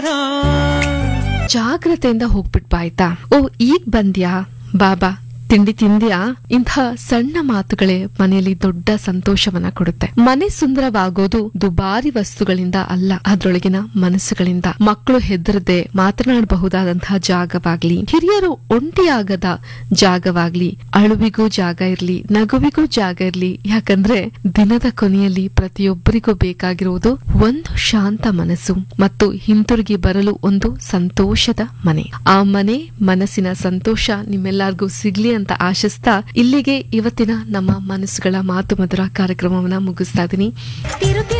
ಸಂಸಾರ ಜಾಗ್ರತೆಯಿಂದ ಹೋಗ್ಬಿಟ್ ಬಾ ಆಯ್ತಾ ಓ ಈಗ ಬಂದ್ಯಾ ಬಾಬಾ ತಿಂಡಿ ತಿಂದ್ಯಾ ಇಂಥ ಸಣ್ಣ ಮಾತುಗಳೇ ಮನೆಯಲ್ಲಿ ದೊಡ್ಡ ಸಂತೋಷವನ್ನ ಕೊಡುತ್ತೆ ಮನೆ ಸುಂದರವಾಗೋದು ದುಬಾರಿ ವಸ್ತುಗಳಿಂದ ಅಲ್ಲ ಅದ್ರೊಳಗಿನ ಮನಸ್ಸುಗಳಿಂದ ಮಕ್ಕಳು ಹೆದರದೆ ಮಾತನಾಡಬಹುದಾದಂತಹ ಜಾಗವಾಗ್ಲಿ ಹಿರಿಯರು ಒಂಟಿಯಾಗದ ಜಾಗವಾಗ್ಲಿ ಅಳುವಿಗೂ ಜಾಗ ಇರ್ಲಿ ನಗುವಿಗೂ ಜಾಗ ಇರ್ಲಿ ಯಾಕಂದ್ರೆ ದಿನದ ಕೊನೆಯಲ್ಲಿ ಪ್ರತಿಯೊಬ್ಬರಿಗೂ ಬೇಕಾಗಿರುವುದು ಒಂದು ಶಾಂತ ಮನಸ್ಸು ಮತ್ತು ಹಿಂತಿರುಗಿ ಬರಲು ಒಂದು ಸಂತೋಷದ ಮನೆ ಆ ಮನೆ ಮನಸ್ಸಿನ ಸಂತೋಷ ನಿಮ್ಮೆಲ್ಲರಿಗೂ ಸಿಗ್ಲಿ ಅಂತ ಆಶಿಸ್ತಾ ಇಲ್ಲಿಗೆ ಇವತ್ತಿನ ನಮ್ಮ ಮನಸ್ಸುಗಳ ಮಾತು ಮಧುರ ಕಾರ್ಯಕ್ರಮವನ್ನ ಮುಗಿಸ್ತಾ ಇದೀನಿ ತಿರು